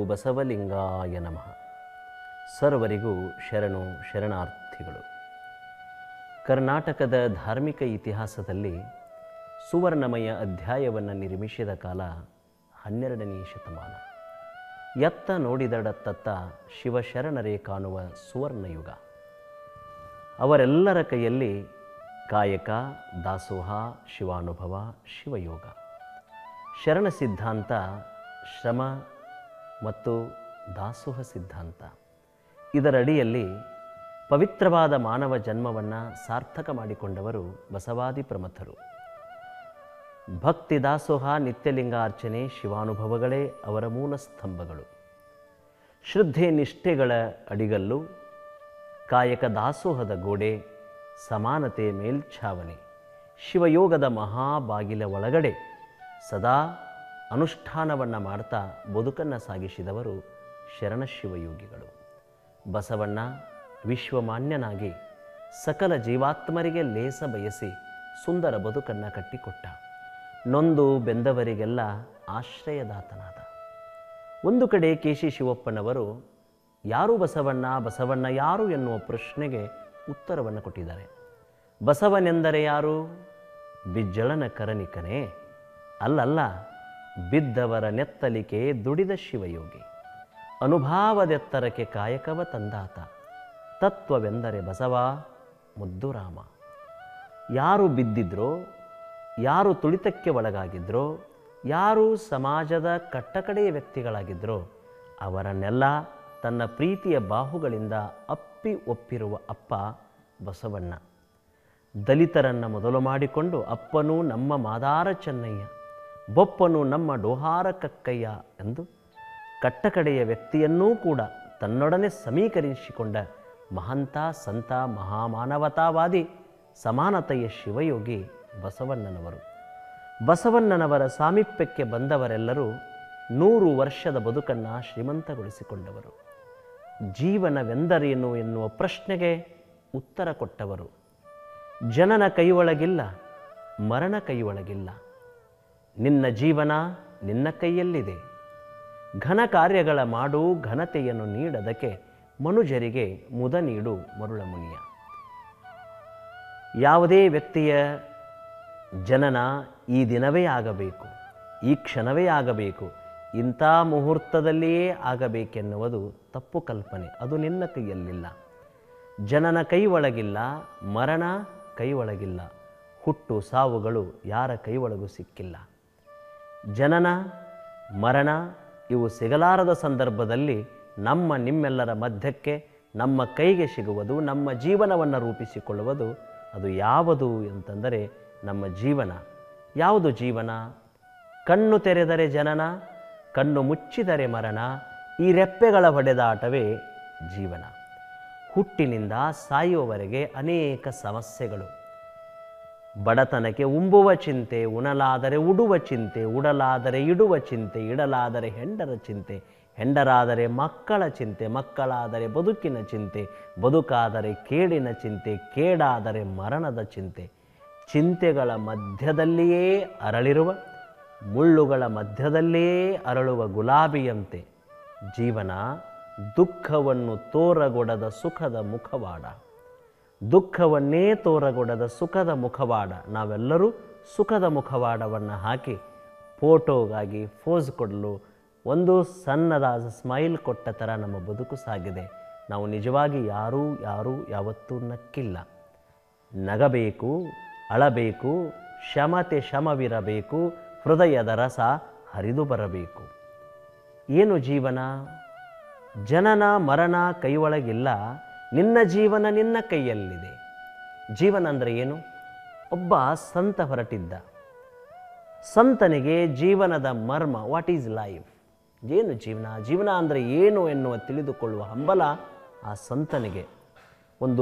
ಬಸವಲಿಂಗಾಯ ನಮಃ ಸರ್ವರಿಗೂ ಶರಣು ಶರಣಾರ್ಥಿಗಳು ಕರ್ನಾಟಕದ ಧಾರ್ಮಿಕ ಇತಿಹಾಸದಲ್ಲಿ ಸುವರ್ಣಮಯ ಅಧ್ಯಾಯವನ್ನು ನಿರ್ಮಿಸಿದ ಕಾಲ ಹನ್ನೆರಡನೇ ಶತಮಾನ ಎತ್ತ ನೋಡಿದಡತ್ತತ್ತ ಶಿವಶರಣರೇ ಕಾಣುವ ಸುವರ್ಣಯುಗ ಅವರೆಲ್ಲರ ಕೈಯಲ್ಲಿ ಕಾಯಕ ದಾಸೋಹ ಶಿವಾನುಭವ ಶಿವಯೋಗ ಶರಣ ಸಿದ್ಧಾಂತ ಶ್ರಮ ಮತ್ತು ದಾಸೋಹ ಸಿದ್ಧಾಂತ ಇದರಡಿಯಲ್ಲಿ ಪವಿತ್ರವಾದ ಮಾನವ ಜನ್ಮವನ್ನು ಸಾರ್ಥಕ ಮಾಡಿಕೊಂಡವರು ಬಸವಾದಿ ಪ್ರಮಥರು ಭಕ್ತಿ ದಾಸೋಹ ನಿತ್ಯಲಿಂಗಾರ್ಚನೆ ಶಿವಾನುಭವಗಳೇ ಅವರ ಮೂಲ ಸ್ತಂಭಗಳು ಶ್ರದ್ಧೆ ನಿಷ್ಠೆಗಳ ಅಡಿಗಲ್ಲು ಕಾಯಕ ದಾಸೋಹದ ಗೋಡೆ ಸಮಾನತೆ ಮೇಲ್ಛಾವಣೆ ಶಿವಯೋಗದ ಮಹಾಬಾಗಿಲ ಒಳಗಡೆ ಸದಾ ಅನುಷ್ಠಾನವನ್ನು ಮಾಡ್ತಾ ಬದುಕನ್ನು ಸಾಗಿಸಿದವರು ಶರಣಶಿವಯೋಗಿಗಳು ಬಸವಣ್ಣ ವಿಶ್ವಮಾನ್ಯನಾಗಿ ಸಕಲ ಜೀವಾತ್ಮರಿಗೆ ಲೇಸ ಬಯಸಿ ಸುಂದರ ಬದುಕನ್ನು ಕಟ್ಟಿಕೊಟ್ಟ ನೊಂದು ಬೆಂದವರಿಗೆಲ್ಲ ಆಶ್ರಯದಾತನಾದ ಒಂದು ಕಡೆ ಕೇಶಿ ಶಿವಪ್ಪನವರು ಯಾರು ಬಸವಣ್ಣ ಬಸವಣ್ಣ ಯಾರು ಎನ್ನುವ ಪ್ರಶ್ನೆಗೆ ಉತ್ತರವನ್ನು ಕೊಟ್ಟಿದ್ದಾರೆ ಬಸವನೆಂದರೆ ಯಾರು ಬಿಜ್ಜಳನ ಕರನಿಕನೇ ಅಲ್ಲಲ್ಲ ಬಿದ್ದವರ ನೆತ್ತಲಿಕೆ ದುಡಿದ ಶಿವಯೋಗಿ ಅನುಭಾವದೆತ್ತರಕ್ಕೆ ಕಾಯಕವ ತಂದಾತ ತತ್ವವೆಂದರೆ ಬಸವ ಮುದ್ದುರಾಮ ಯಾರು ಬಿದ್ದಿದ್ರೋ ಯಾರು ತುಳಿತಕ್ಕೆ ಒಳಗಾಗಿದ್ರೋ ಯಾರು ಸಮಾಜದ ಕಟ್ಟಕಡೆಯ ವ್ಯಕ್ತಿಗಳಾಗಿದ್ರೋ ಅವರನ್ನೆಲ್ಲ ತನ್ನ ಪ್ರೀತಿಯ ಬಾಹುಗಳಿಂದ ಅಪ್ಪಿ ಒಪ್ಪಿರುವ ಅಪ್ಪ ಬಸವಣ್ಣ ದಲಿತರನ್ನು ಮೊದಲು ಮಾಡಿಕೊಂಡು ಅಪ್ಪನು ನಮ್ಮ ಮಾದಾರ ಚೆನ್ನಯ್ಯ ಬೊಪ್ಪನು ನಮ್ಮ ಡೋಹಾರ ಕಕ್ಕಯ್ಯ ಎಂದು ಕಟ್ಟಕಡೆಯ ವ್ಯಕ್ತಿಯನ್ನೂ ಕೂಡ ತನ್ನೊಡನೆ ಸಮೀಕರಿಸಿಕೊಂಡ ಮಹಂತ ಸಂತ ಮಹಾಮಾನವತಾವಾದಿ ಸಮಾನತೆಯ ಶಿವಯೋಗಿ ಬಸವಣ್ಣನವರು ಬಸವಣ್ಣನವರ ಸಾಮೀಪ್ಯಕ್ಕೆ ಬಂದವರೆಲ್ಲರೂ ನೂರು ವರ್ಷದ ಬದುಕನ್ನು ಶ್ರೀಮಂತಗೊಳಿಸಿಕೊಂಡವರು ಜೀವನವೆಂದರೇನು ಎನ್ನುವ ಪ್ರಶ್ನೆಗೆ ಉತ್ತರ ಕೊಟ್ಟವರು ಜನನ ಕೈಯೊಳಗಿಲ್ಲ ಮರಣ ಕೈಯೊಳಗಿಲ್ಲ ನಿನ್ನ ಜೀವನ ನಿನ್ನ ಕೈಯಲ್ಲಿದೆ ಘನ ಕಾರ್ಯಗಳ ಮಾಡು ಘನತೆಯನ್ನು ನೀಡದಕ್ಕೆ ಮನುಜರಿಗೆ ಮುದ ನೀಡು ಮರುಳ ಮುನಿಯ ಯಾವುದೇ ವ್ಯಕ್ತಿಯ ಜನನ ಈ ದಿನವೇ ಆಗಬೇಕು ಈ ಕ್ಷಣವೇ ಆಗಬೇಕು ಇಂಥ ಮುಹೂರ್ತದಲ್ಲಿಯೇ ಆಗಬೇಕೆನ್ನುವುದು ತಪ್ಪು ಕಲ್ಪನೆ ಅದು ನಿನ್ನ ಕೈಯಲ್ಲಿಲ್ಲ ಜನನ ಕೈ ಒಳಗಿಲ್ಲ ಮರಣ ಕೈ ಒಳಗಿಲ್ಲ ಹುಟ್ಟು ಸಾವುಗಳು ಯಾರ ಕೈ ಒಳಗೂ ಸಿಕ್ಕಿಲ್ಲ ಜನನ ಮರಣ ಇವು ಸಿಗಲಾರದ ಸಂದರ್ಭದಲ್ಲಿ ನಮ್ಮ ನಿಮ್ಮೆಲ್ಲರ ಮಧ್ಯಕ್ಕೆ ನಮ್ಮ ಕೈಗೆ ಸಿಗುವುದು ನಮ್ಮ ಜೀವನವನ್ನು ರೂಪಿಸಿಕೊಳ್ಳುವುದು ಅದು ಯಾವುದು ಅಂತಂದರೆ ನಮ್ಮ ಜೀವನ ಯಾವುದು ಜೀವನ ಕಣ್ಣು ತೆರೆದರೆ ಜನನ ಕಣ್ಣು ಮುಚ್ಚಿದರೆ ಮರಣ ಈ ರೆಪ್ಪೆಗಳ ಹೊಡೆದಾಟವೇ ಜೀವನ ಹುಟ್ಟಿನಿಂದ ಸಾಯುವವರೆಗೆ ಅನೇಕ ಸಮಸ್ಯೆಗಳು ಬಡತನಕ್ಕೆ ಉಂಬುವ ಚಿಂತೆ ಉಣಲಾದರೆ ಉಡುವ ಚಿಂತೆ ಉಡಲಾದರೆ ಇಡುವ ಚಿಂತೆ ಇಡಲಾದರೆ ಹೆಂಡರ ಚಿಂತೆ ಹೆಂಡರಾದರೆ ಮಕ್ಕಳ ಚಿಂತೆ ಮಕ್ಕಳಾದರೆ ಬದುಕಿನ ಚಿಂತೆ ಬದುಕಾದರೆ ಕೇಡಿನ ಚಿಂತೆ ಕೇಡಾದರೆ ಮರಣದ ಚಿಂತೆ ಚಿಂತೆಗಳ ಮಧ್ಯದಲ್ಲಿಯೇ ಅರಳಿರುವ ಮುಳ್ಳುಗಳ ಮಧ್ಯದಲ್ಲಿಯೇ ಅರಳುವ ಗುಲಾಬಿಯಂತೆ ಜೀವನ ದುಃಖವನ್ನು ತೋರಗೊಡದ ಸುಖದ ಮುಖವಾಡ ದುಃಖವನ್ನೇ ತೋರಗೊಡದ ಸುಖದ ಮುಖವಾಡ ನಾವೆಲ್ಲರೂ ಸುಖದ ಮುಖವಾಡವನ್ನು ಹಾಕಿ ಫೋಟೋಗಾಗಿ ಫೋಸ್ ಕೊಡಲು ಒಂದು ಸಣ್ಣದಾದ ಸ್ಮೈಲ್ ಕೊಟ್ಟ ಥರ ನಮ್ಮ ಬದುಕು ಸಾಗಿದೆ ನಾವು ನಿಜವಾಗಿ ಯಾರೂ ಯಾರೂ ಯಾವತ್ತೂ ನಕ್ಕಿಲ್ಲ ನಗಬೇಕು ಅಳಬೇಕು ಶಮತೆ ಶಮವಿರಬೇಕು ಹೃದಯದ ರಸ ಹರಿದು ಬರಬೇಕು ಏನು ಜೀವನ ಜನನ ಮರಣ ಕೈಯೊಳಗಿಲ್ಲ ನಿನ್ನ ಜೀವನ ನಿನ್ನ ಕೈಯಲ್ಲಿದೆ ಜೀವನ ಅಂದರೆ ಏನು ಒಬ್ಬ ಸಂತ ಹೊರಟಿದ್ದ ಸಂತನಿಗೆ ಜೀವನದ ಮರ್ಮ ವಾಟ್ ಈಸ್ ಲೈಫ್ ಏನು ಜೀವನ ಜೀವನ ಅಂದರೆ ಏನು ಎನ್ನುವ ತಿಳಿದುಕೊಳ್ಳುವ ಹಂಬಲ ಆ ಸಂತನಿಗೆ ಒಂದು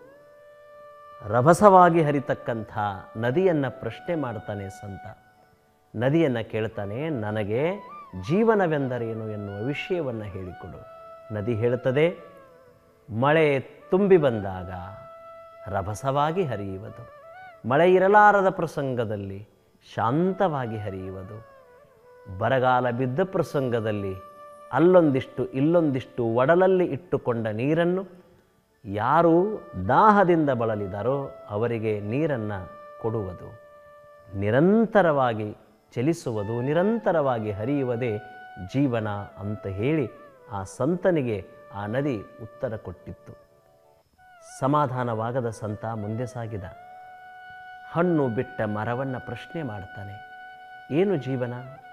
ರಭಸವಾಗಿ ಹರಿತಕ್ಕಂಥ ನದಿಯನ್ನು ಪ್ರಶ್ನೆ ಮಾಡ್ತಾನೆ ಸಂತ ನದಿಯನ್ನು ಕೇಳ್ತಾನೆ ನನಗೆ ಜೀವನವೆಂದರೇನು ಎನ್ನುವ ವಿಷಯವನ್ನು ಹೇಳಿಕೊಡು ನದಿ ಹೇಳುತ್ತದೆ ಮಳೆ ತುಂಬಿ ಬಂದಾಗ ರಭಸವಾಗಿ ಹರಿಯುವುದು ಮಳೆ ಇರಲಾರದ ಪ್ರಸಂಗದಲ್ಲಿ ಶಾಂತವಾಗಿ ಹರಿಯುವುದು ಬರಗಾಲ ಬಿದ್ದ ಪ್ರಸಂಗದಲ್ಲಿ ಅಲ್ಲೊಂದಿಷ್ಟು ಇಲ್ಲೊಂದಿಷ್ಟು ಒಡಲಲ್ಲಿ ಇಟ್ಟುಕೊಂಡ ನೀರನ್ನು ಯಾರು ದಾಹದಿಂದ ಬಳಲಿದಾರೋ ಅವರಿಗೆ ನೀರನ್ನು ಕೊಡುವುದು ನಿರಂತರವಾಗಿ ಚಲಿಸುವುದು ನಿರಂತರವಾಗಿ ಹರಿಯುವುದೇ ಜೀವನ ಅಂತ ಹೇಳಿ ಆ ಸಂತನಿಗೆ ಆ ನದಿ ಉತ್ತರ ಕೊಟ್ಟಿತ್ತು ಸಮಾಧಾನವಾಗದ ಸಂತ ಮುಂದೆ ಸಾಗಿದ ಹಣ್ಣು ಬಿಟ್ಟ ಮರವನ್ನು ಪ್ರಶ್ನೆ ಮಾಡ್ತಾನೆ ಏನು ಜೀವನ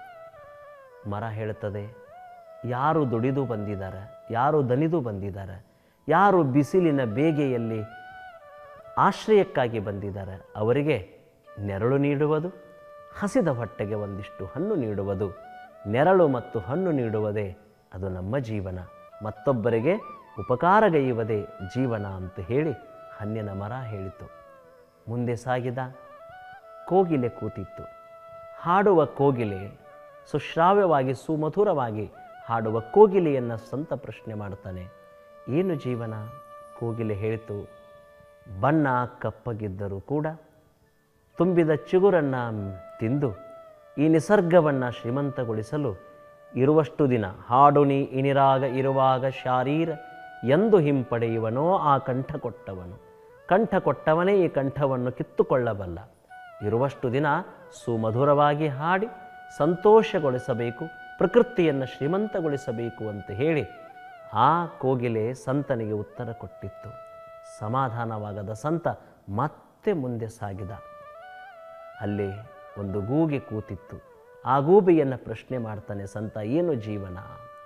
ಮರ ಹೇಳುತ್ತದೆ ಯಾರು ದುಡಿದು ಬಂದಿದ್ದಾರೆ ಯಾರು ದನಿದು ಬಂದಿದ್ದಾರೆ ಯಾರು ಬಿಸಿಲಿನ ಬೇಗೆಯಲ್ಲಿ ಆಶ್ರಯಕ್ಕಾಗಿ ಬಂದಿದ್ದಾರೆ ಅವರಿಗೆ ನೆರಳು ನೀಡುವುದು ಹಸಿದ ಹೊಟ್ಟೆಗೆ ಒಂದಿಷ್ಟು ಹಣ್ಣು ನೀಡುವುದು ನೆರಳು ಮತ್ತು ಹಣ್ಣು ನೀಡುವುದೇ ಅದು ನಮ್ಮ ಜೀವನ ಮತ್ತೊಬ್ಬರಿಗೆ ಉಪಕಾರಗೈಯುವುದೇ ಜೀವನ ಅಂತ ಹೇಳಿ ಹಣ್ಣಿನ ಮರ ಹೇಳಿತು ಮುಂದೆ ಸಾಗಿದ ಕೋಗಿಲೆ ಕೂತಿತ್ತು ಹಾಡುವ ಕೋಗಿಲೆ ಸುಶ್ರಾವ್ಯವಾಗಿ ಸುಮಧುರವಾಗಿ ಹಾಡುವ ಕೋಗಿಲೆಯನ್ನು ಸಂತ ಪ್ರಶ್ನೆ ಮಾಡ್ತಾನೆ ಏನು ಜೀವನ ಕೋಗಿಲೆ ಹೇಳಿತು ಬಣ್ಣ ಕಪ್ಪಗಿದ್ದರೂ ಕೂಡ ತುಂಬಿದ ಚಿಗುರನ್ನು ತಿಂದು ಈ ನಿಸರ್ಗವನ್ನು ಶ್ರೀಮಂತಗೊಳಿಸಲು ಇರುವಷ್ಟು ದಿನ ಹಾಡು ನೀ ಇನಿರಾಗ ಇರುವಾಗ ಶಾರೀರ ಎಂದು ಹಿಂಪಡೆಯುವನೋ ಆ ಕಂಠ ಕೊಟ್ಟವನು ಕಂಠ ಕೊಟ್ಟವನೇ ಈ ಕಂಠವನ್ನು ಕಿತ್ತುಕೊಳ್ಳಬಲ್ಲ ಇರುವಷ್ಟು ದಿನ ಸುಮಧುರವಾಗಿ ಹಾಡಿ ಸಂತೋಷಗೊಳಿಸಬೇಕು ಪ್ರಕೃತಿಯನ್ನು ಶ್ರೀಮಂತಗೊಳಿಸಬೇಕು ಅಂತ ಹೇಳಿ ಆ ಕೋಗಿಲೆ ಸಂತನಿಗೆ ಉತ್ತರ ಕೊಟ್ಟಿತ್ತು ಸಮಾಧಾನವಾಗದ ಸಂತ ಮತ್ತೆ ಮುಂದೆ ಸಾಗಿದ ಅಲ್ಲಿ ಒಂದು ಗೂಗೆ ಕೂತಿತ್ತು ಆ ಗೂಬೆಯನ್ನು ಪ್ರಶ್ನೆ ಮಾಡ್ತಾನೆ ಸಂತ ಏನು ಜೀವನ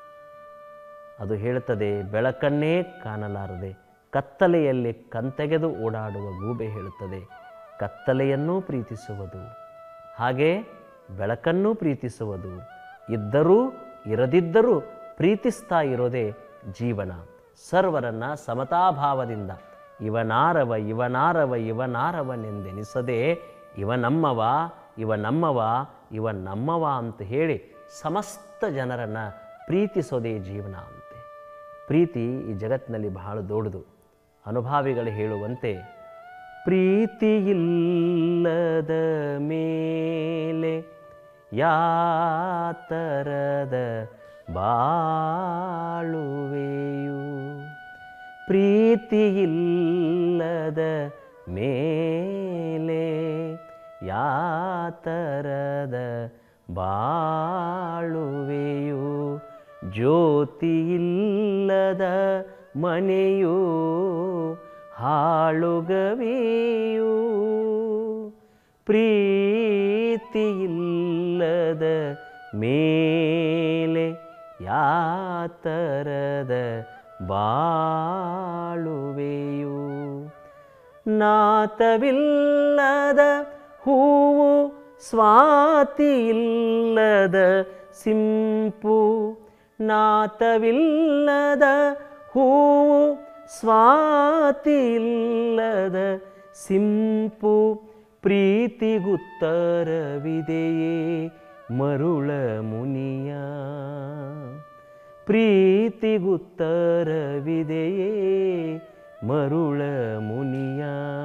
ಅದು ಹೇಳುತ್ತದೆ ಬೆಳಕನ್ನೇ ಕಾಣಲಾರದೆ ಕತ್ತಲೆಯಲ್ಲಿ ಕಣ್ತೆಗೆದು ಓಡಾಡುವ ಗೂಬೆ ಹೇಳುತ್ತದೆ ಕತ್ತಲೆಯನ್ನೂ ಪ್ರೀತಿಸುವುದು ಹಾಗೆ ಬೆಳಕನ್ನೂ ಪ್ರೀತಿಸುವುದು ಇದ್ದರೂ ಇರದಿದ್ದರೂ ಪ್ರೀತಿಸ್ತಾ ಇರೋದೇ ಜೀವನ ಸರ್ವರನ್ನ ಸಮತಾಭಾವದಿಂದ ಇವನಾರವ ಇವನಾರವ ಇವನಾರವನೆಂದೆನಿಸದೆ ಇವ ನಮ್ಮವ ಇವ ನಮ್ಮವ ಇವ ನಮ್ಮವ ಅಂತ ಹೇಳಿ ಸಮಸ್ತ ಜನರನ್ನು ಪ್ರೀತಿಸೋದೇ ಜೀವನ ಅಂತೆ ಪ್ರೀತಿ ಈ ಜಗತ್ತಿನಲ್ಲಿ ಬಹಳ ದೊಡ್ಡದು ಅನುಭಾವಿಗಳು ಹೇಳುವಂತೆ ಪ್ರೀತಿಯಿಲ್ಲದ ಮೇಲೆ ಯಾತರದ ಬಾಳುವೆಯು ಪ್ರೀತಿಯಿಲ್ಲದ ಮೇಲೆ ಯಾತರದ ಬಾಳುವೆಯು ಜ್ಯೋತಿಯಿಲ್ಲದ ಮನೆಯು ಹಾಳುಗವಿಯು ಪ್ರೀತಿಯಿಲ್ಲದ ಮೇಲೆ ಯಾತರದ ಬಾಳುವೆಯು ನಾತವಿಲ್ಲದ ಹೂವು ಸ್ವಾತಿಯಿಲ್ಲದ ಸಿಂಪು ನಾತವಿಲ್ಲದ ಹೂವು ಸ್ವಾತಿಯಿಲ್ಲದ ಸಿಂಪು ಪ್ರೀತಿಗುತ್ತರವಿದೆಯೇ ಮರುಳ ಮುನಿಯ ಪ್ರೀತಿಗುತ್ತರವಿದೆಯೇ ಮರುಳ ಮುನಿಯ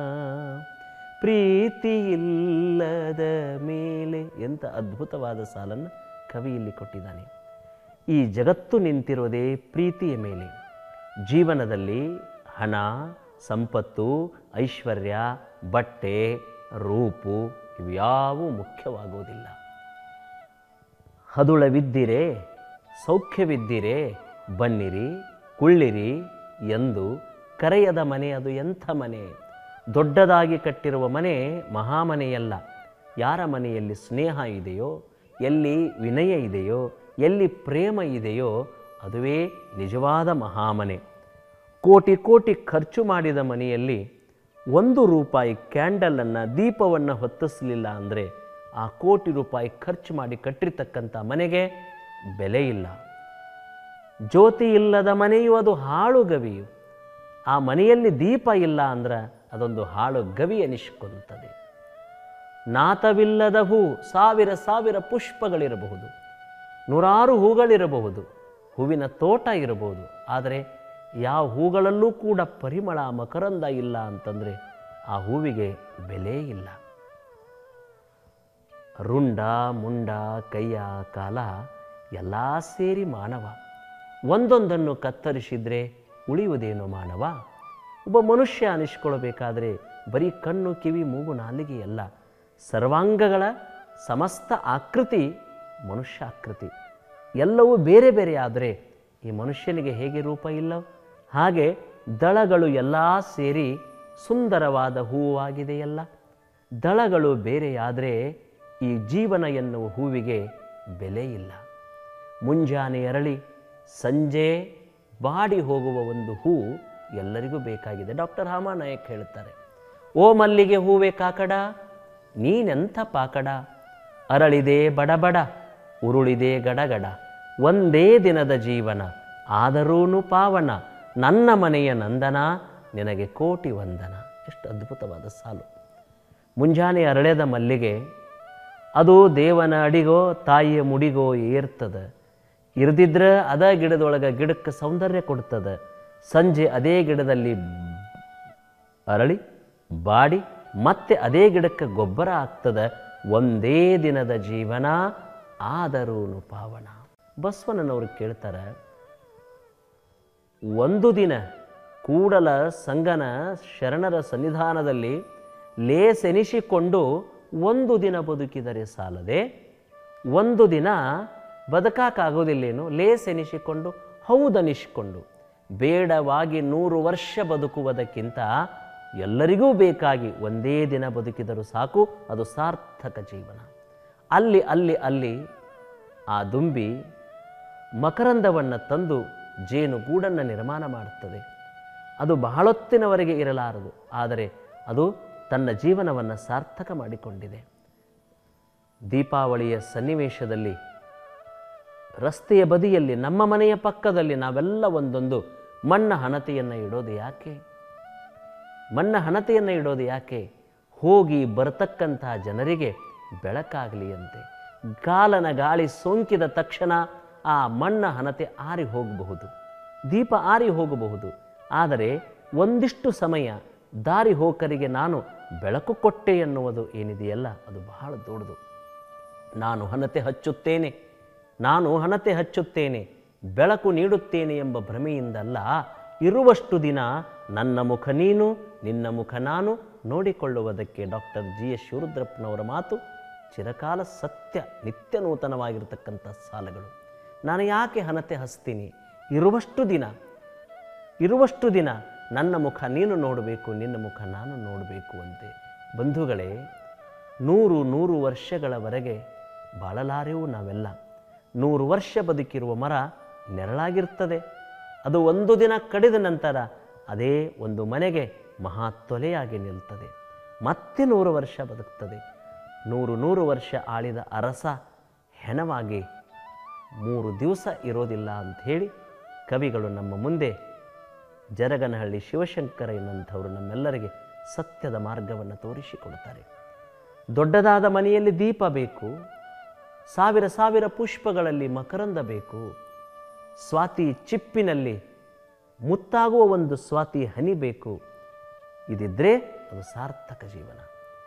ಪ್ರೀತಿಯಿಲ್ಲದ ಮೇಲೆ ಎಂಥ ಅದ್ಭುತವಾದ ಸಾಲನ್ನು ಕವಿ ಇಲ್ಲಿ ಕೊಟ್ಟಿದ್ದಾನೆ ಈ ಜಗತ್ತು ನಿಂತಿರೋದೇ ಪ್ರೀತಿಯ ಮೇಲೆ ಜೀವನದಲ್ಲಿ ಹಣ ಸಂಪತ್ತು ಐಶ್ವರ್ಯ ಬಟ್ಟೆ ರೂಪು ಇವ್ಯಾವೂ ಮುಖ್ಯವಾಗುವುದಿಲ್ಲ ಹದುಳವಿದ್ದಿರೆ ಸೌಖ್ಯವಿದ್ದಿರೆ ಬನ್ನಿರಿ ಕುಳ್ಳಿರಿ ಎಂದು ಕರೆಯದ ಮನೆ ಅದು ಎಂಥ ಮನೆ ದೊಡ್ಡದಾಗಿ ಕಟ್ಟಿರುವ ಮನೆ ಮಹಾಮನೆಯಲ್ಲ ಯಾರ ಮನೆಯಲ್ಲಿ ಸ್ನೇಹ ಇದೆಯೋ ಎಲ್ಲಿ ವಿನಯ ಇದೆಯೋ ಎಲ್ಲಿ ಪ್ರೇಮ ಇದೆಯೋ ಅದುವೇ ನಿಜವಾದ ಮಹಾಮನೆ ಕೋಟಿ ಕೋಟಿ ಖರ್ಚು ಮಾಡಿದ ಮನೆಯಲ್ಲಿ ಒಂದು ರೂಪಾಯಿ ಕ್ಯಾಂಡಲನ್ನು ದೀಪವನ್ನು ಹೊತ್ತಿಸಲಿಲ್ಲ ಅಂದರೆ ಆ ಕೋಟಿ ರೂಪಾಯಿ ಖರ್ಚು ಮಾಡಿ ಕಟ್ಟಿರ್ತಕ್ಕಂಥ ಮನೆಗೆ ಬೆಲೆ ಇಲ್ಲ ಜ್ಯೋತಿ ಇಲ್ಲದ ಮನೆಯು ಅದು ಹಾಳು ಗವಿಯು ಆ ಮನೆಯಲ್ಲಿ ದೀಪ ಇಲ್ಲ ಅಂದ್ರೆ ಅದೊಂದು ಹಾಳು ಗವಿ ಅನಿಸ್ಕೊಂತದೆ ನಾತವಿಲ್ಲದ ಹೂ ಸಾವಿರ ಸಾವಿರ ಪುಷ್ಪಗಳಿರಬಹುದು ನೂರಾರು ಹೂಗಳಿರಬಹುದು ಹೂವಿನ ತೋಟ ಇರಬಹುದು ಆದರೆ ಯಾವ ಹೂಗಳಲ್ಲೂ ಕೂಡ ಪರಿಮಳ ಮಕರಂದ ಇಲ್ಲ ಅಂತಂದರೆ ಆ ಹೂವಿಗೆ ಬೆಲೆ ಇಲ್ಲ ರುಂಡ ಮುಂಡ ಕೈಯ ಕಾಲ ಎಲ್ಲ ಸೇರಿ ಮಾನವ ಒಂದೊಂದನ್ನು ಕತ್ತರಿಸಿದ್ರೆ ಉಳಿಯುವುದೇನು ಮಾನವ ಒಬ್ಬ ಮನುಷ್ಯ ಅನಿಸ್ಕೊಳ್ಬೇಕಾದ್ರೆ ಬರೀ ಕಣ್ಣು ಕಿವಿ ಮೂಗು ನಾಲಿಗೆ ಅಲ್ಲ ಸರ್ವಾಂಗಗಳ ಸಮಸ್ತ ಆಕೃತಿ ಮನುಷ್ಯ ಆಕೃತಿ ಎಲ್ಲವೂ ಬೇರೆ ಬೇರೆ ಆದರೆ ಈ ಮನುಷ್ಯನಿಗೆ ಹೇಗೆ ರೂಪ ಇಲ್ಲ ಹಾಗೆ ದಳಗಳು ಎಲ್ಲ ಸೇರಿ ಸುಂದರವಾದ ಹೂವಾಗಿದೆಯಲ್ಲ ದಳಗಳು ಬೇರೆಯಾದರೆ ಈ ಜೀವನ ಎನ್ನುವ ಹೂವಿಗೆ ಬೆಲೆ ಇಲ್ಲ ಮುಂಜಾನೆ ಅರಳಿ ಸಂಜೆ ಬಾಡಿ ಹೋಗುವ ಒಂದು ಹೂ ಎಲ್ಲರಿಗೂ ಬೇಕಾಗಿದೆ ಡಾಕ್ಟರ್ ಹಾಮಾನಾಯಕ್ ಹೇಳ್ತಾರೆ ಓ ಮಲ್ಲಿಗೆ ಹೂವೆ ಕಾಕಡ ನೀನೆಂಥ ಪಾಕಡ ಅರಳಿದೆ ಬಡಬಡ ಉರುಳಿದೆ ಗಡಗಡ ಒಂದೇ ದಿನದ ಜೀವನ ಆದರೂನು ಪಾವನ ನನ್ನ ಮನೆಯ ನಂದನ ನಿನಗೆ ಕೋಟಿ ವಂದನ ಎಷ್ಟು ಅದ್ಭುತವಾದ ಸಾಲು ಮುಂಜಾನೆ ಅರಳೆದ ಮಲ್ಲಿಗೆ ಅದು ದೇವನ ಅಡಿಗೋ ತಾಯಿಯ ಮುಡಿಗೋ ಏರ್ತದ ಇರ್ದಿದ್ರೆ ಅದ ಗಿಡದೊಳಗೆ ಗಿಡಕ್ಕೆ ಸೌಂದರ್ಯ ಕೊಡ್ತದೆ ಸಂಜೆ ಅದೇ ಗಿಡದಲ್ಲಿ ಅರಳಿ ಬಾಡಿ ಮತ್ತೆ ಅದೇ ಗಿಡಕ್ಕೆ ಗೊಬ್ಬರ ಆಗ್ತದೆ ಒಂದೇ ದಿನದ ಜೀವನ ಆದರೂನು ಪಾವನ ಬಸವಣ್ಣನವರು ಕೇಳ್ತಾರೆ ಒಂದು ದಿನ ಕೂಡಲ ಸಂಗನ ಶರಣರ ಸನ್ನಿಧಾನದಲ್ಲಿ ಲೇಸೆನಿಸಿಕೊಂಡು ಒಂದು ದಿನ ಬದುಕಿದರೆ ಸಾಲದೆ ಒಂದು ದಿನ ಬದುಕಾಕಾಗೋದಿಲ್ಲೇನು ಲೇಸೆನಿಸಿಕೊಂಡು ಹೌದನಿಸಿಕೊಂಡು ಬೇಡವಾಗಿ ನೂರು ವರ್ಷ ಬದುಕುವುದಕ್ಕಿಂತ ಎಲ್ಲರಿಗೂ ಬೇಕಾಗಿ ಒಂದೇ ದಿನ ಬದುಕಿದರೂ ಸಾಕು ಅದು ಸಾರ್ಥಕ ಜೀವನ ಅಲ್ಲಿ ಅಲ್ಲಿ ಅಲ್ಲಿ ಆ ದುಂಬಿ ಮಕರಂದವನ್ನು ತಂದು ಜೇನು ಗೂಡನ್ನು ನಿರ್ಮಾಣ ಮಾಡುತ್ತದೆ ಅದು ಬಹಳೊತ್ತಿನವರೆಗೆ ಇರಲಾರದು ಆದರೆ ಅದು ತನ್ನ ಜೀವನವನ್ನು ಸಾರ್ಥಕ ಮಾಡಿಕೊಂಡಿದೆ ದೀಪಾವಳಿಯ ಸನ್ನಿವೇಶದಲ್ಲಿ ರಸ್ತೆಯ ಬದಿಯಲ್ಲಿ ನಮ್ಮ ಮನೆಯ ಪಕ್ಕದಲ್ಲಿ ನಾವೆಲ್ಲ ಒಂದೊಂದು ಮಣ್ಣ ಹಣತೆಯನ್ನು ಇಡೋದು ಯಾಕೆ ಮಣ್ಣ ಹಣತೆಯನ್ನು ಇಡೋದು ಯಾಕೆ ಹೋಗಿ ಬರತಕ್ಕಂತಹ ಜನರಿಗೆ ಬೆಳಕಾಗಲಿ ಅಂತೆ ಗಾಲನ ಗಾಳಿ ಸೋಂಕಿದ ತಕ್ಷಣ ಆ ಮಣ್ಣ ಹಣತೆ ಆರಿ ಹೋಗಬಹುದು ದೀಪ ಆರಿ ಹೋಗಬಹುದು ಆದರೆ ಒಂದಿಷ್ಟು ಸಮಯ ದಾರಿ ಹೋಕರಿಗೆ ನಾನು ಬೆಳಕು ಕೊಟ್ಟೆ ಎನ್ನುವುದು ಏನಿದೆಯಲ್ಲ ಅದು ಬಹಳ ದೊಡ್ಡದು ನಾನು ಹಣತೆ ಹಚ್ಚುತ್ತೇನೆ ನಾನು ಹಣತೆ ಹಚ್ಚುತ್ತೇನೆ ಬೆಳಕು ನೀಡುತ್ತೇನೆ ಎಂಬ ಭ್ರಮೆಯಿಂದಲ್ಲ ಇರುವಷ್ಟು ದಿನ ನನ್ನ ಮುಖ ನೀನು ನಿನ್ನ ಮುಖ ನಾನು ನೋಡಿಕೊಳ್ಳುವುದಕ್ಕೆ ಡಾಕ್ಟರ್ ಜಿ ಎಸ್ ಶಿವರುದ್ರಪ್ಪನವರ ಮಾತು ಚಿರಕಾಲ ಸತ್ಯ ನಿತ್ಯ ನೂತನವಾಗಿರ್ತಕ್ಕಂಥ ಸಾಲಗಳು ನಾನು ಯಾಕೆ ಹಣತೆ ಹಚ್ತೀನಿ ಇರುವಷ್ಟು ದಿನ ಇರುವಷ್ಟು ದಿನ ನನ್ನ ಮುಖ ನೀನು ನೋಡಬೇಕು ನಿನ್ನ ಮುಖ ನಾನು ನೋಡಬೇಕು ಅಂತೆ ಬಂಧುಗಳೇ ನೂರು ನೂರು ವರ್ಷಗಳವರೆಗೆ ಬಾಳಲಾರೆವು ನಾವೆಲ್ಲ ನೂರು ವರ್ಷ ಬದುಕಿರುವ ಮರ ನೆರಳಾಗಿರ್ತದೆ ಅದು ಒಂದು ದಿನ ಕಡಿದ ನಂತರ ಅದೇ ಒಂದು ಮನೆಗೆ ಮಹಾತ್ವಲೆಯಾಗಿ ನಿಲ್ತದೆ ಮತ್ತೆ ನೂರು ವರ್ಷ ಬದುಕ್ತದೆ ನೂರು ನೂರು ವರ್ಷ ಆಳಿದ ಅರಸ ಹೆಣವಾಗಿ ಮೂರು ದಿವಸ ಇರೋದಿಲ್ಲ ಅಂತ ಹೇಳಿ ಕವಿಗಳು ನಮ್ಮ ಮುಂದೆ ಜರಗನಹಳ್ಳಿ ಶಿವಶಂಕರಯ್ಯನಂಥವರು ನಮ್ಮೆಲ್ಲರಿಗೆ ಸತ್ಯದ ಮಾರ್ಗವನ್ನು ತೋರಿಸಿಕೊಡ್ತಾರೆ ದೊಡ್ಡದಾದ ಮನೆಯಲ್ಲಿ ದೀಪ ಬೇಕು ಸಾವಿರ ಸಾವಿರ ಪುಷ್ಪಗಳಲ್ಲಿ ಮಕರಂದ ಬೇಕು ಸ್ವಾತಿ ಚಿಪ್ಪಿನಲ್ಲಿ ಮುತ್ತಾಗುವ ಒಂದು ಸ್ವಾತಿ ಹನಿ ಬೇಕು ಇದಿದ್ರೆ ಅದು ಸಾರ್ಥಕ ಜೀವನ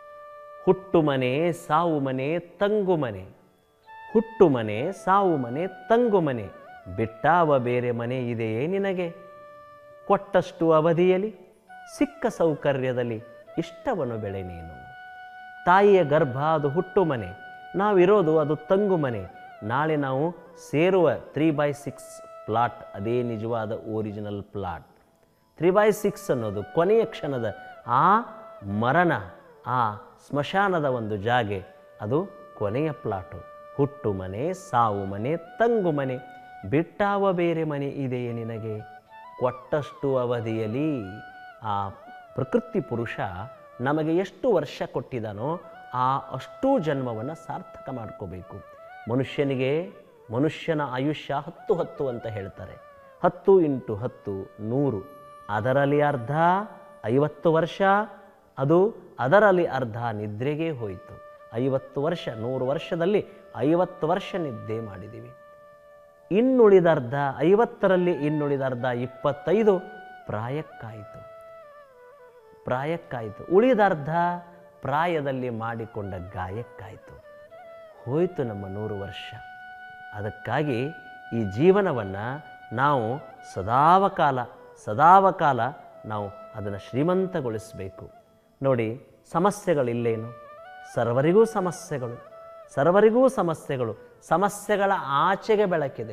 ಹುಟ್ಟು ಮನೆ ಸಾವು ಮನೆ ತಂಗು ಮನೆ ಹುಟ್ಟು ಮನೆ ಸಾವು ಮನೆ ತಂಗು ಮನೆ ಬಿಟ್ಟಾವ ಬೇರೆ ಮನೆ ಇದೆಯೇ ನಿನಗೆ ಕೊಟ್ಟಷ್ಟು ಅವಧಿಯಲ್ಲಿ ಸಿಕ್ಕ ಸೌಕರ್ಯದಲ್ಲಿ ಇಷ್ಟವನ್ನು ಬೆಳೆ ನೀನು ತಾಯಿಯ ಗರ್ಭ ಅದು ಹುಟ್ಟು ಮನೆ ನಾವಿರೋದು ಅದು ತಂಗು ಮನೆ ನಾಳೆ ನಾವು ಸೇರುವ ತ್ರೀ ಬೈ ಸಿಕ್ಸ್ ಪ್ಲಾಟ್ ಅದೇ ನಿಜವಾದ original plot three by six ಅನ್ನೋದು ಕೊನೆಯ ಕ್ಷಣದ ಆ ಮರಣ ಆ ಸ್ಮಶಾನದ ಒಂದು ಜಾಗೆ ಅದು ಕೊನೆಯ ಪ್ಲಾಟು ಹುಟ್ಟು ಮನೆ ಸಾವು ಮನೆ ತಂಗು ಮನೆ ಬಿಟ್ಟಾವ ಬೇರೆ ಮನೆ ಇದೆಯೇ ನಿನಗೆ ಕೊಟ್ಟಷ್ಟು ಅವಧಿಯಲ್ಲಿ ಆ ಪ್ರಕೃತಿ ಪುರುಷ ನಮಗೆ ಎಷ್ಟು ವರ್ಷ ಕೊಟ್ಟಿದ್ದಾನೋ ಆ ಅಷ್ಟೂ ಜನ್ಮವನ್ನು ಸಾರ್ಥಕ ಮಾಡ್ಕೋಬೇಕು ಮನುಷ್ಯನಿಗೆ ಮನುಷ್ಯನ ಆಯುಷ್ಯ ಹತ್ತು ಹತ್ತು ಅಂತ ಹೇಳ್ತಾರೆ ಹತ್ತು ಇಂಟು ಹತ್ತು ನೂರು ಅದರಲ್ಲಿ ಅರ್ಧ ಐವತ್ತು ವರ್ಷ ಅದು ಅದರಲ್ಲಿ ಅರ್ಧ ನಿದ್ರೆಗೆ ಹೋಯಿತು ಐವತ್ತು ವರ್ಷ ನೂರು ವರ್ಷದಲ್ಲಿ ಐವತ್ತು ವರ್ಷ ನಿದ್ದೆ ಮಾಡಿದ್ದೀವಿ ಇನ್ನುಳಿದರ್ಧ ಐವತ್ತರಲ್ಲಿ ಇನ್ನುಳಿದರ್ಧ ಇಪ್ಪತ್ತೈದು ಪ್ರಾಯಕ್ಕಾಯಿತು ಪ್ರಾಯಕ್ಕಾಯಿತು ಉಳಿದರ್ಧ ಪ್ರಾಯದಲ್ಲಿ ಮಾಡಿಕೊಂಡ ಗಾಯಕ್ಕಾಯಿತು ಹೋಯಿತು ನಮ್ಮ ನೂರು ವರ್ಷ ಅದಕ್ಕಾಗಿ ಈ ಜೀವನವನ್ನು ನಾವು ಸದಾವಕಾಲ ಸದಾವಕಾಲ ನಾವು ಅದನ್ನು ಶ್ರೀಮಂತಗೊಳಿಸಬೇಕು ನೋಡಿ ಸಮಸ್ಯೆಗಳಿಲ್ಲೇನು ಸರ್ವರಿಗೂ ಸಮಸ್ಯೆಗಳು ಸರ್ವರಿಗೂ ಸಮಸ್ಯೆಗಳು ಸಮಸ್ಯೆಗಳ ಆಚೆಗೆ ಬೆಳಕಿದೆ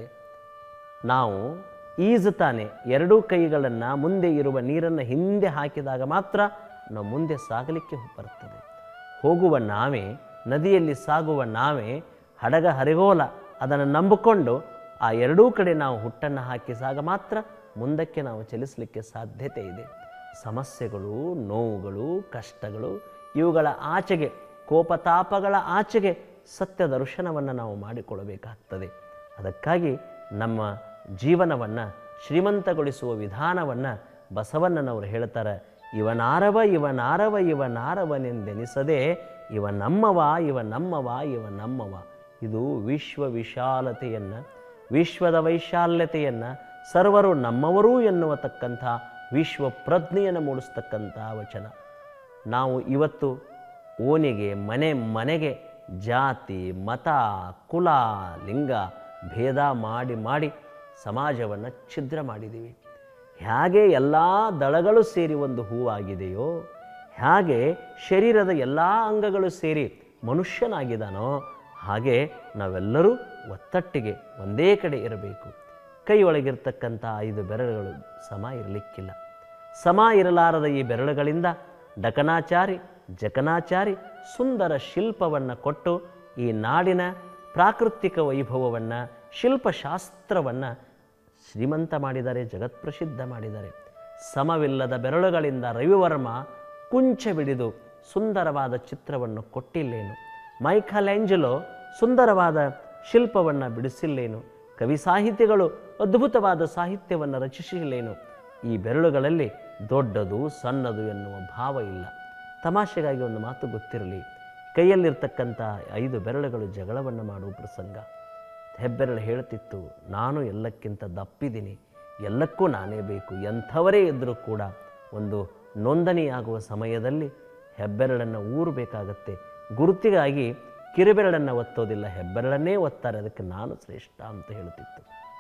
ನಾವು ಈಜುತ್ತಾನೆ ಎರಡೂ ಕೈಗಳನ್ನು ಮುಂದೆ ಇರುವ ನೀರನ್ನು ಹಿಂದೆ ಹಾಕಿದಾಗ ಮಾತ್ರ ನಾವು ಮುಂದೆ ಸಾಗಲಿಕ್ಕೆ ಬರ್ತದೆ ಹೋಗುವ ನಾವೇ ನದಿಯಲ್ಲಿ ಸಾಗುವ ನಾವೇ ಹಡಗ ಹರಿಗೋಲ ಅದನ್ನು ನಂಬಿಕೊಂಡು ಆ ಎರಡೂ ಕಡೆ ನಾವು ಹುಟ್ಟನ್ನು ಹಾಕಿಸಾಗ ಮಾತ್ರ ಮುಂದಕ್ಕೆ ನಾವು ಚಲಿಸಲಿಕ್ಕೆ ಸಾಧ್ಯತೆ ಇದೆ ಸಮಸ್ಯೆಗಳು ನೋವುಗಳು ಕಷ್ಟಗಳು ಇವುಗಳ ಆಚೆಗೆ ಕೋಪತಾಪಗಳ ಆಚೆಗೆ ಸತ್ಯ ದರ್ಶನವನ್ನು ನಾವು ಮಾಡಿಕೊಳ್ಳಬೇಕಾಗ್ತದೆ ಅದಕ್ಕಾಗಿ ನಮ್ಮ ಜೀವನವನ್ನು ಶ್ರೀಮಂತಗೊಳಿಸುವ ವಿಧಾನವನ್ನು ಬಸವಣ್ಣನವರು ಹೇಳ್ತಾರೆ ಇವನಾರವ ಇವನಾರವ ಇವನಾರವನೆಂದೆನಿಸದೆ ಇವ ನಮ್ಮವ ಇವ ನಮ್ಮವ ಇವ ನಮ್ಮವ ಇದು ವಿಶ್ವ ವಿಶಾಲತೆಯನ್ನು ವಿಶ್ವದ ವೈಶಾಲ್ಯತೆಯನ್ನು ಸರ್ವರು ನಮ್ಮವರೂ ಎನ್ನುವತಕ್ಕಂಥ ವಿಶ್ವ ಪ್ರಜ್ಞೆಯನ್ನು ಮೂಡಿಸ್ತಕ್ಕಂಥ ವಚನ ನಾವು ಇವತ್ತು ಓನಿಗೆ ಮನೆ ಮನೆಗೆ ಜಾತಿ ಮತ ಕುಲ ಲಿಂಗ ಭೇದ ಮಾಡಿ ಮಾಡಿ ಸಮಾಜವನ್ನು ಛಿದ್ರ ಮಾಡಿದ್ದೀವಿ ಹೇಗೆ ಎಲ್ಲ ದಳಗಳು ಸೇರಿ ಒಂದು ಹೂವಾಗಿದೆಯೋ ಹೇಗೆ ಶರೀರದ ಎಲ್ಲ ಅಂಗಗಳು ಸೇರಿ ಮನುಷ್ಯನಾಗಿದ್ದಾನೋ ಹಾಗೆ ನಾವೆಲ್ಲರೂ ಒತ್ತಟ್ಟಿಗೆ ಒಂದೇ ಕಡೆ ಇರಬೇಕು ಕೈ ಒಳಗಿರ್ತಕ್ಕಂಥ ಐದು ಬೆರಳುಗಳು ಸಮ ಇರಲಿಕ್ಕಿಲ್ಲ ಸಮ ಇರಲಾರದ ಈ ಬೆರಳುಗಳಿಂದ ಡಕನಾಚಾರಿ ಜಕನಾಚಾರಿ ಸುಂದರ ಶಿಲ್ಪವನ್ನು ಕೊಟ್ಟು ಈ ನಾಡಿನ ಪ್ರಾಕೃತಿಕ ವೈಭವವನ್ನು ಶಿಲ್ಪಶಾಸ್ತ್ರವನ್ನು ಶ್ರೀಮಂತ ಮಾಡಿದ್ದಾರೆ ಜಗತ್ಪ್ರಸಿದ್ಧ ಮಾಡಿದ್ದಾರೆ ಸಮವಿಲ್ಲದ ಬೆರಳುಗಳಿಂದ ರವಿವರ್ಮ ಕುಂಚ ಬಿಡಿದು ಸುಂದರವಾದ ಚಿತ್ರವನ್ನು ಕೊಟ್ಟಿಲ್ಲೇನು ಮೈಕಲ್ ಆಂಜಲೋ ಸುಂದರವಾದ ಶಿಲ್ಪವನ್ನು ಬಿಡಿಸಿಲ್ಲೇನು ಕವಿ ಸಾಹಿತಿಗಳು ಅದ್ಭುತವಾದ ಸಾಹಿತ್ಯವನ್ನು ರಚಿಸಿಲ್ಲೇನು ಈ ಬೆರಳುಗಳಲ್ಲಿ ದೊಡ್ಡದು ಸಣ್ಣದು ಎನ್ನುವ ಭಾವ ಇಲ್ಲ ತಮಾಷೆಗಾಗಿ ಒಂದು ಮಾತು ಗೊತ್ತಿರಲಿ ಕೈಯಲ್ಲಿರ್ತಕ್ಕಂಥ ಐದು ಬೆರಳುಗಳು ಜಗಳವನ್ನು ಮಾಡುವ ಪ್ರಸಂಗ ಹೆಬ್ಬೆರಳು ಹೇಳುತ್ತಿತ್ತು ನಾನು ಎಲ್ಲಕ್ಕಿಂತ ದಪ್ಪಿದ್ದೀನಿ ಎಲ್ಲಕ್ಕೂ ನಾನೇ ಬೇಕು ಎಂಥವರೇ ಇದ್ದರೂ ಕೂಡ ಒಂದು ನೋಂದಣಿಯಾಗುವ ಸಮಯದಲ್ಲಿ ಹೆಬ್ಬೆರಳನ್ನು ಊರಬೇಕಾಗತ್ತೆ ಗುರುತಿಗಾಗಿ ಕಿರುಬೆರಳನ್ನು ಒತ್ತೋದಿಲ್ಲ ಹೆಬ್ಬೆರಳನ್ನೇ ಒತ್ತಾರೆ ಅದಕ್ಕೆ ನಾನು ಶ್ರೇಷ್ಠ ಅಂತ ಹೇಳುತ್ತಿತ್ತು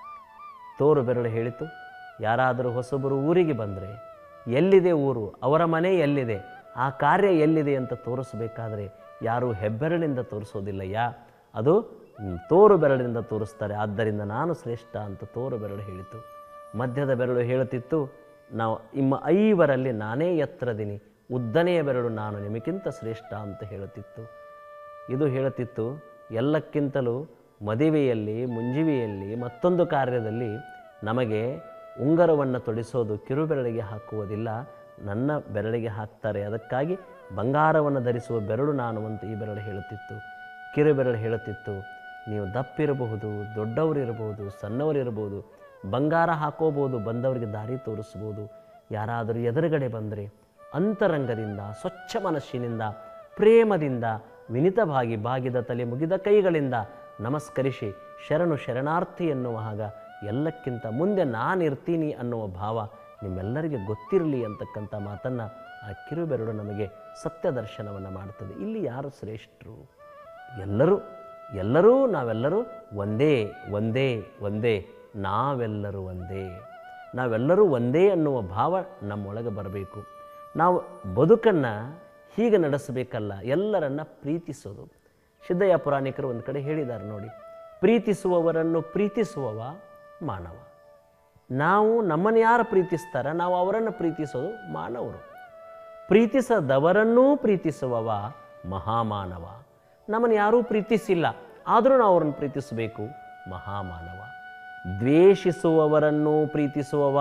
ತೋರು ಬೆರಳು ಹೇಳಿತು ಯಾರಾದರೂ ಹೊಸಬರು ಊರಿಗೆ ಬಂದರೆ ಎಲ್ಲಿದೆ ಊರು ಅವರ ಮನೆ ಎಲ್ಲಿದೆ ಆ ಕಾರ್ಯ ಎಲ್ಲಿದೆ ಅಂತ ತೋರಿಸಬೇಕಾದ್ರೆ ಯಾರೂ ಹೆಬ್ಬೆರಳಿಂದ ತೋರಿಸೋದಿಲ್ಲ ಯಾ ಅದು ಮ್, ತೋರು ಬೆರಳಿನಿಂದ ತೋರಿಸ್ತಾರೆ ಆದ್ದರಿಂದ ನಾನು ಶ್ರೇಷ್ಠ ಅಂತ ತೋರು ಬೆರಳು ಹೇಳಿತು ಮಧ್ಯದ ಬೆರಳು ಹೇಳುತ್ತಿತ್ತು ನಾವು ನಿಮ್ಮ ಐವರಲ್ಲಿ ನಾನೇ ಎತ್ತರದಿನಿ ಉದ್ದನೆಯ ಬೆರಳು ನಾನು ನಿಮಗಿಂತ ಶ್ರೇಷ್ಠ ಅಂತ ಹೇಳುತ್ತಿತ್ತು ಇದು ಹೇಳುತ್ತಿತ್ತು ಎಲ್ಲಕ್ಕಿಂತಲೂ ಮದುವೆಯಲ್ಲಿ ಮುಂಜಿವೆಯಲ್ಲಿ ಮತ್ತೊಂದು ಕಾರ್ಯದಲ್ಲಿ ನಮಗೆ ಉಂಗರವನ್ನು ತೊಡಿಸೋದು ಕಿರುಬೆರಳಿಗೆ ಹಾಕುವುದಿಲ್ಲ ನನ್ನ ಬೆರಳಿಗೆ ಹಾಕ್ತಾರೆ ಅದಕ್ಕಾಗಿ ಬಂಗಾರವನ್ನು ಧರಿಸುವ ಬೆರಳು ನಾನು ಅಂತ ಈ ಬೆರಳು ಹೇಳುತ್ತಿತ್ತು ಕಿರುಬೆರಳು ಹೇಳುತ್ತಿತ್ತು ನೀವು ದಪ್ಪಿರಬಹುದು ದೊಡ್ಡವರಿರಬಹುದು ಸಣ್ಣವರಿರಬಹುದು ಬಂಗಾರ ಹಾಕೋಬೋದು ಬಂದವರಿಗೆ ದಾರಿ ತೋರಿಸ್ಬೋದು ಯಾರಾದರೂ ಎದುರುಗಡೆ ಬಂದರೆ ಅಂತರಂಗದಿಂದ ಸ್ವಚ್ಛ ಮನಸ್ಸಿನಿಂದ ಪ್ರೇಮದಿಂದ ವಿನಿತವಾಗಿ ಬಾಗಿದ ತಲೆ ಮುಗಿದ ಕೈಗಳಿಂದ ನಮಸ್ಕರಿಸಿ ಶರಣು ಶರಣಾರ್ಥಿ ಎನ್ನುವ ಹಾಗ ಎಲ್ಲಕ್ಕಿಂತ ಮುಂದೆ ನಾನಿರ್ತೀನಿ ಅನ್ನುವ ಭಾವ ನಿಮ್ಮೆಲ್ಲರಿಗೆ ಗೊತ್ತಿರಲಿ ಅಂತಕ್ಕಂಥ ಮಾತನ್ನು ಆ ಕಿರುಬೆರಡು ನಮಗೆ ಸತ್ಯ ದರ್ಶನವನ್ನು ಮಾಡ್ತದೆ ಇಲ್ಲಿ ಯಾರು ಶ್ರೇಷ್ಠರು ಎಲ್ಲರೂ ಎಲ್ಲರೂ ನಾವೆಲ್ಲರೂ ಒಂದೇ ಒಂದೇ ಒಂದೇ ನಾವೆಲ್ಲರೂ ಒಂದೇ ನಾವೆಲ್ಲರೂ ಒಂದೇ ಅನ್ನುವ ಭಾವ ನಮ್ಮೊಳಗೆ ಬರಬೇಕು ನಾವು ಬದುಕನ್ನು ಹೀಗೆ ನಡೆಸಬೇಕಲ್ಲ ಎಲ್ಲರನ್ನ ಪ್ರೀತಿಸೋದು ಸಿದ್ದಯ್ಯ ಪುರಾಣಿಕರು ಒಂದು ಕಡೆ ಹೇಳಿದ್ದಾರೆ ನೋಡಿ ಪ್ರೀತಿಸುವವರನ್ನು ಪ್ರೀತಿಸುವವ ಮಾನವ ನಾವು ನಮ್ಮನ್ನು ಯಾರು ಪ್ರೀತಿಸ್ತಾರ ನಾವು ಅವರನ್ನು ಪ್ರೀತಿಸೋದು ಮಾನವರು ಪ್ರೀತಿಸದವರನ್ನೂ ಪ್ರೀತಿಸುವವ ಮಹಾಮಾನವ ನಮ್ಮನ್ನು ಯಾರೂ ಪ್ರೀತಿಸಿಲ್ಲ ಆದರೂ ನಾವು ಅವ್ರನ್ನ ಪ್ರೀತಿಸಬೇಕು ಮಹಾಮಾನವ ದ್ವೇಷಿಸುವವರನ್ನೂ ಪ್ರೀತಿಸುವವ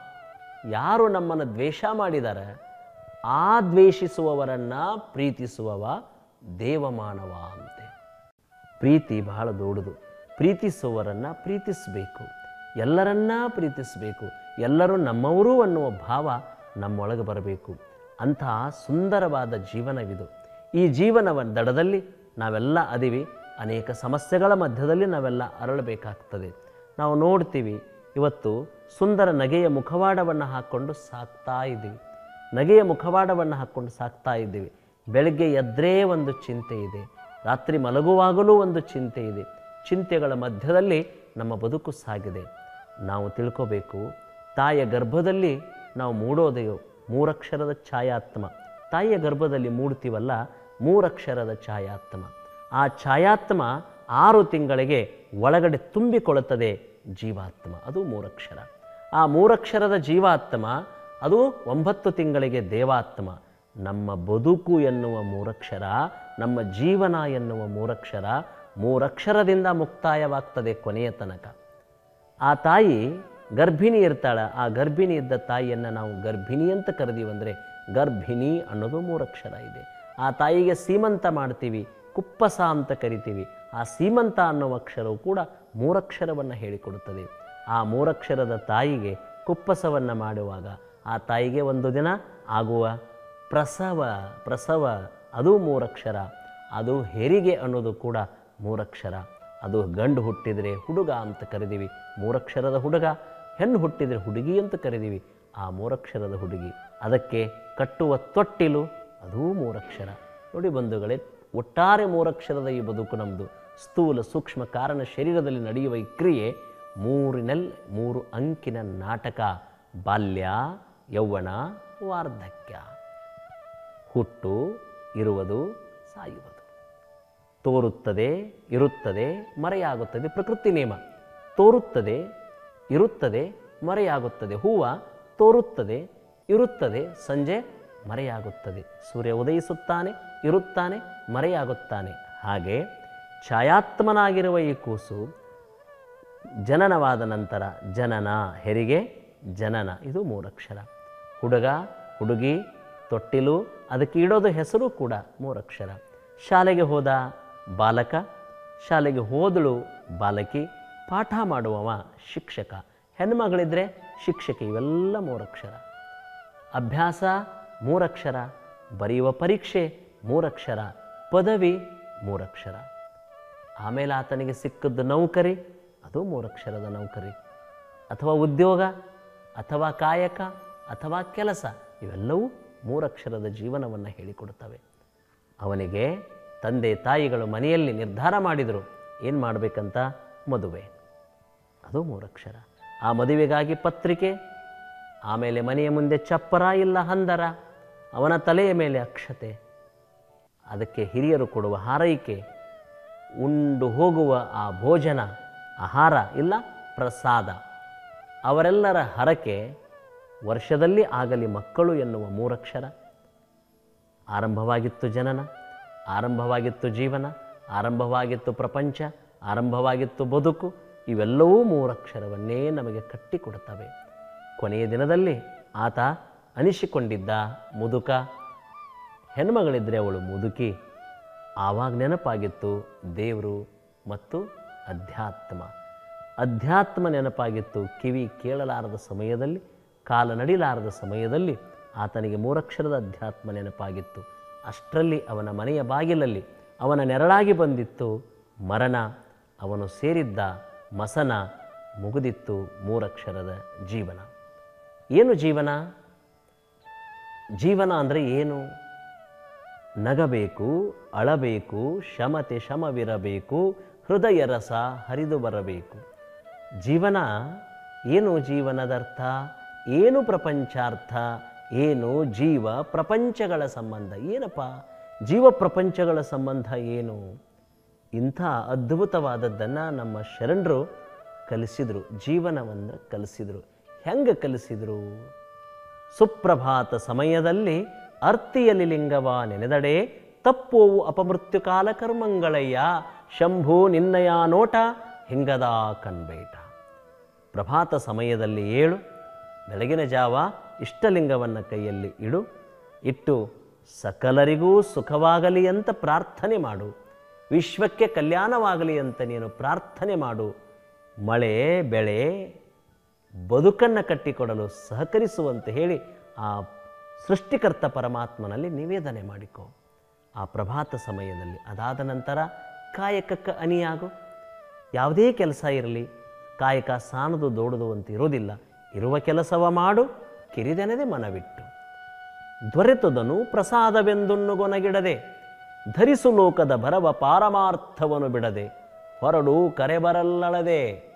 ಯಾರು ನಮ್ಮನ್ನು ದ್ವೇಷ ಮಾಡಿದ್ದಾರೆ ಆ ದ್ವೇಷಿಸುವವರನ್ನು ಪ್ರೀತಿಸುವವ ದೇವಮಾನವ ಅಂತೆ ಪ್ರೀತಿ ಬಹಳ ದೊಡ್ಡದು ಪ್ರೀತಿಸುವವರನ್ನು ಪ್ರೀತಿಸಬೇಕು ಎಲ್ಲರನ್ನ ಪ್ರೀತಿಸಬೇಕು ಎಲ್ಲರೂ ನಮ್ಮವರು ಅನ್ನುವ ಭಾವ ನಮ್ಮೊಳಗೆ ಬರಬೇಕು ಅಂತಹ ಸುಂದರವಾದ ಜೀವನವಿದು ಈ ಜೀವನವ ದಡದಲ್ಲಿ ನಾವೆಲ್ಲ ಅದೀವಿ ಅನೇಕ ಸಮಸ್ಯೆಗಳ ಮಧ್ಯದಲ್ಲಿ ನಾವೆಲ್ಲ ಅರಳಬೇಕಾಗ್ತದೆ ನಾವು ನೋಡ್ತೀವಿ ಇವತ್ತು ಸುಂದರ ನಗೆಯ ಮುಖವಾಡವನ್ನು ಹಾಕ್ಕೊಂಡು ಸಾಕ್ತಾ ಇದ್ದೀವಿ ನಗೆಯ ಮುಖವಾಡವನ್ನು ಹಾಕ್ಕೊಂಡು ಸಾಕ್ತಾ ಇದ್ದೀವಿ ಬೆಳಗ್ಗೆ ಎದ್ರೇ ಒಂದು ಚಿಂತೆ ಇದೆ ರಾತ್ರಿ ಮಲಗುವಾಗಲೂ ಒಂದು ಚಿಂತೆ ಇದೆ ಚಿಂತೆಗಳ ಮಧ್ಯದಲ್ಲಿ ನಮ್ಮ ಬದುಕು ಸಾಗಿದೆ ನಾವು ತಿಳ್ಕೋಬೇಕು ತಾಯಿಯ ಗರ್ಭದಲ್ಲಿ ನಾವು ಮೂಡೋದೇ ಮೂರಕ್ಷರದ ಛಾಯಾತ್ಮ ತಾಯಿಯ ಗರ್ಭದಲ್ಲಿ ಮೂಡ್ತೀವಲ್ಲ ಮೂರಕ್ಷರದ ಛಾಯಾತ್ಮ ಆ ಛಾಯಾತ್ಮ ಆರು ತಿಂಗಳಿಗೆ ಒಳಗಡೆ ತುಂಬಿಕೊಳ್ಳುತ್ತದೆ ಜೀವಾತ್ಮ ಅದು ಮೂರಕ್ಷರ ಆ ಮೂರಕ್ಷರದ ಜೀವಾತ್ಮ ಅದು ಒಂಬತ್ತು ತಿಂಗಳಿಗೆ ದೇವಾತ್ಮ ನಮ್ಮ ಬದುಕು ಎನ್ನುವ ಮೂರಕ್ಷರ ನಮ್ಮ ಜೀವನ ಎನ್ನುವ ಮೂರಕ್ಷರ ಮೂರಕ್ಷರದಿಂದ ಮುಕ್ತಾಯವಾಗ್ತದೆ ಕೊನೆಯ ತನಕ ಆ ತಾಯಿ ಗರ್ಭಿಣಿ ಇರ್ತಾಳೆ ಆ ಗರ್ಭಿಣಿ ಇದ್ದ ತಾಯಿಯನ್ನು ನಾವು ಗರ್ಭಿಣಿ ಅಂತ ಕರೆದೀವಂದರೆ ಗರ್ಭಿಣಿ ಅನ್ನೋದು ಮೂರಕ್ಷರ ಇದೆ ಆ ತಾಯಿಗೆ ಸೀಮಂತ ಮಾಡ್ತೀವಿ ಕುಪ್ಪಸ ಅಂತ ಕರಿತೀವಿ ಆ ಸೀಮಂತ ಅನ್ನುವ ಅಕ್ಷರವು ಕೂಡ ಮೂರಕ್ಷರವನ್ನು ಹೇಳಿಕೊಡುತ್ತದೆ ಆ ಮೂರಕ್ಷರದ ತಾಯಿಗೆ ಕುಪ್ಪಸವನ್ನು ಮಾಡುವಾಗ ಆ ತಾಯಿಗೆ ಒಂದು ದಿನ ಆಗುವ ಪ್ರಸವ ಪ್ರಸವ ಅದು ಮೂರಕ್ಷರ ಅದು ಹೆರಿಗೆ ಅನ್ನೋದು ಕೂಡ ಮೂರಕ್ಷರ ಅದು ಗಂಡು ಹುಟ್ಟಿದರೆ ಹುಡುಗ ಅಂತ ಕರಿದೀವಿ ಮೂರಕ್ಷರದ ಹುಡುಗ ಹೆಣ್ಣು ಹುಟ್ಟಿದರೆ ಹುಡುಗಿ ಅಂತ ಕರಿದೀವಿ ಆ ಮೂರಕ್ಷರದ ಹುಡುಗಿ ಅದಕ್ಕೆ ಕಟ್ಟುವ ತೊಟ್ಟಿಲು ಅದೂ ಮೂರಕ್ಷರ ನೋಡಿ ಬಂಧುಗಳೇ ಒಟ್ಟಾರೆ ಮೂರಕ್ಷರದ ಈ ಬದುಕು ನಮ್ಮದು ಸ್ಥೂಲ ಸೂಕ್ಷ್ಮ ಕಾರಣ ಶರೀರದಲ್ಲಿ ನಡೆಯುವ ಈ ಕ್ರಿಯೆ ಮೂರಿನಲ್ಲಿ ಮೂರು ಅಂಕಿನ ನಾಟಕ ಬಾಲ್ಯ ಯೌವನ ವಾರ್ಧಕ್ಯ ಹುಟ್ಟು ಇರುವುದು ಸಾಯುವುದು ತೋರುತ್ತದೆ ಇರುತ್ತದೆ ಮರೆಯಾಗುತ್ತದೆ ಪ್ರಕೃತಿ ನಿಯಮ ತೋರುತ್ತದೆ ಇರುತ್ತದೆ ಮರೆಯಾಗುತ್ತದೆ ಹೂವು ತೋರುತ್ತದೆ ಇರುತ್ತದೆ ಸಂಜೆ ಮರೆಯಾಗುತ್ತದೆ ಸೂರ್ಯ ಉದಯಿಸುತ್ತಾನೆ ಇರುತ್ತಾನೆ ಮರೆಯಾಗುತ್ತಾನೆ ಹಾಗೆ ಛಾಯಾತ್ಮನಾಗಿರುವ ಈ ಕೂಸು ಜನನವಾದ ನಂತರ ಜನನ ಹೆರಿಗೆ ಜನನ ಇದು ಮೂರಕ್ಷರ ಹುಡುಗ ಹುಡುಗಿ ತೊಟ್ಟಿಲು ಅದಕ್ಕೆ ಇಡೋದು ಹೆಸರು ಕೂಡ ಮೂರಕ್ಷರ ಶಾಲೆಗೆ ಹೋದ ಬಾಲಕ ಶಾಲೆಗೆ ಹೋದಳು ಬಾಲಕಿ ಪಾಠ ಮಾಡುವವ ಶಿಕ್ಷಕ ಹೆಣ್ಮಗಳಿದ್ರೆ ಶಿಕ್ಷಕಿ ಇವೆಲ್ಲ ಮೂರಕ್ಷರ ಅಭ್ಯಾಸ ಮೂರಕ್ಷರ ಬರೆಯುವ ಪರೀಕ್ಷೆ ಮೂರಕ್ಷರ ಪದವಿ ಮೂರಕ್ಷರ ಆಮೇಲೆ ಆತನಿಗೆ ಸಿಕ್ಕದ್ದು ನೌಕರಿ ಅದು ಮೂರಕ್ಷರದ ನೌಕರಿ ಅಥವಾ ಉದ್ಯೋಗ ಅಥವಾ ಕಾಯಕ ಅಥವಾ ಕೆಲಸ ಇವೆಲ್ಲವೂ ಮೂರಕ್ಷರದ ಜೀವನವನ್ನು ಹೇಳಿಕೊಡುತ್ತವೆ ಅವನಿಗೆ ತಂದೆ ತಾಯಿಗಳು ಮನೆಯಲ್ಲಿ ನಿರ್ಧಾರ ಮಾಡಿದರು ಏನು ಮಾಡಬೇಕಂತ ಮದುವೆ ಅದು ಮೂರಕ್ಷರ ಆ ಮದುವೆಗಾಗಿ ಪತ್ರಿಕೆ ಆಮೇಲೆ ಮನೆಯ ಮುಂದೆ ಚಪ್ಪರ ಇಲ್ಲ ಹಂದರ ಅವನ ತಲೆಯ ಮೇಲೆ ಅಕ್ಷತೆ ಅದಕ್ಕೆ ಹಿರಿಯರು ಕೊಡುವ ಹಾರೈಕೆ ಉಂಡು ಹೋಗುವ ಆ ಭೋಜನ ಆಹಾರ ಇಲ್ಲ ಪ್ರಸಾದ ಅವರೆಲ್ಲರ ಹರಕೆ ವರ್ಷದಲ್ಲಿ ಆಗಲಿ ಮಕ್ಕಳು ಎನ್ನುವ ಮೂರಕ್ಷರ ಆರಂಭವಾಗಿತ್ತು ಜನನ ಆರಂಭವಾಗಿತ್ತು ಜೀವನ ಆರಂಭವಾಗಿತ್ತು ಪ್ರಪಂಚ ಆರಂಭವಾಗಿತ್ತು ಬದುಕು ಇವೆಲ್ಲವೂ ಮೂರಕ್ಷರವನ್ನೇ ನಮಗೆ ಕಟ್ಟಿಕೊಡುತ್ತವೆ ಕೊನೆಯ ದಿನದಲ್ಲಿ ಆತ ಅನಿಸಿಕೊಂಡಿದ್ದ ಮುದುಕ ಹೆಣ್ಮಗಳಿದ್ದರೆ ಅವಳು ಮುದುಕಿ ಆವಾಗ ನೆನಪಾಗಿತ್ತು ದೇವರು ಮತ್ತು ಅಧ್ಯಾತ್ಮ ಅಧ್ಯಾತ್ಮ ನೆನಪಾಗಿತ್ತು ಕಿವಿ ಕೇಳಲಾರದ ಸಮಯದಲ್ಲಿ ಕಾಲ ನಡಿಲಾರದ ಸಮಯದಲ್ಲಿ ಆತನಿಗೆ ಮೂರಕ್ಷರದ ಅಧ್ಯಾತ್ಮ ನೆನಪಾಗಿತ್ತು ಅಷ್ಟರಲ್ಲಿ ಅವನ ಮನೆಯ ಬಾಗಿಲಲ್ಲಿ ಅವನ ನೆರಳಾಗಿ ಬಂದಿತ್ತು ಮರಣ ಅವನು ಸೇರಿದ್ದ ಮಸನ ಮುಗಿದಿತ್ತು ಮೂರಕ್ಷರದ ಜೀವನ ಏನು ಜೀವನ ಜೀವನ ಅಂದರೆ ಏನು ನಗಬೇಕು ಅಳಬೇಕು ಶಮತೆ ಶಮವಿರಬೇಕು ಹೃದಯ ರಸ ಹರಿದು ಬರಬೇಕು ಜೀವನ ಏನು ಜೀವನದರ್ಥ ಏನು ಪ್ರಪಂಚಾರ್ಥ ಏನು ಜೀವ ಪ್ರಪಂಚಗಳ ಸಂಬಂಧ ಏನಪ್ಪ ಜೀವ ಪ್ರಪಂಚಗಳ ಸಂಬಂಧ ಏನು ಇಂಥ ಅದ್ಭುತವಾದದ್ದನ್ನು ನಮ್ಮ ಶರಣರು ಕಲಿಸಿದರು ಜೀವನವನ್ನು ಕಲಿಸಿದರು ಹೆಂಗೆ ಕಲಿಸಿದರು ಸುಪ್ರಭಾತ ಸಮಯದಲ್ಲಿ ಅರ್ತಿಯಲ್ಲಿ ಲಿಂಗವ ನೆನೆದಡೆ ತಪ್ಪೋವು ಅಪಮೃತ್ಯು ಕಾಲ ಕರ್ಮಂಗಳಯ್ಯ ಶಂಭು ನಿನ್ನಯ ನೋಟ ಹಿಂಗದ ಕಣ್ಬೇಟ ಪ್ರಭಾತ ಸಮಯದಲ್ಲಿ ಏಳು ಬೆಳಗಿನ ಜಾವ ಇಷ್ಟಲಿಂಗವನ್ನು ಕೈಯಲ್ಲಿ ಇಡು ಇಟ್ಟು ಸಕಲರಿಗೂ ಸುಖವಾಗಲಿ ಅಂತ ಪ್ರಾರ್ಥನೆ ಮಾಡು ವಿಶ್ವಕ್ಕೆ ಕಲ್ಯಾಣವಾಗಲಿ ಅಂತ ನೀನು ಪ್ರಾರ್ಥನೆ ಮಾಡು ಮಳೆ ಬೆಳೆ ಬದುಕನ್ನು ಕಟ್ಟಿಕೊಡಲು ಸಹಕರಿಸುವಂತೆ ಹೇಳಿ ಆ ಸೃಷ್ಟಿಕರ್ತ ಪರಮಾತ್ಮನಲ್ಲಿ ನಿವೇದನೆ ಮಾಡಿಕೊ ಆ ಪ್ರಭಾತ ಸಮಯದಲ್ಲಿ ಅದಾದ ನಂತರ ಕಾಯಕಕ್ಕೆ ಅನಿಯಾಗು ಯಾವುದೇ ಕೆಲಸ ಇರಲಿ ಕಾಯಕ ಸಾಣದು ದೋಡುದು ಅಂತ ಇರೋದಿಲ್ಲ ಇರುವ ಕೆಲಸವ ಮಾಡು ಕಿರಿದೆನದೆ ಮನವಿಟ್ಟು ದೊರೆತದನು ಪ್ರಸಾದವೆಂದುಣ್ಣುಗೊನಗಿಡದೆ ಧರಿಸು ಲೋಕದ ಭರವ ಪಾರಮಾರ್ಥವನು ಬಿಡದೆ ಹೊರಡು ಕರೆ ಬರಲ್ಲಳದೆ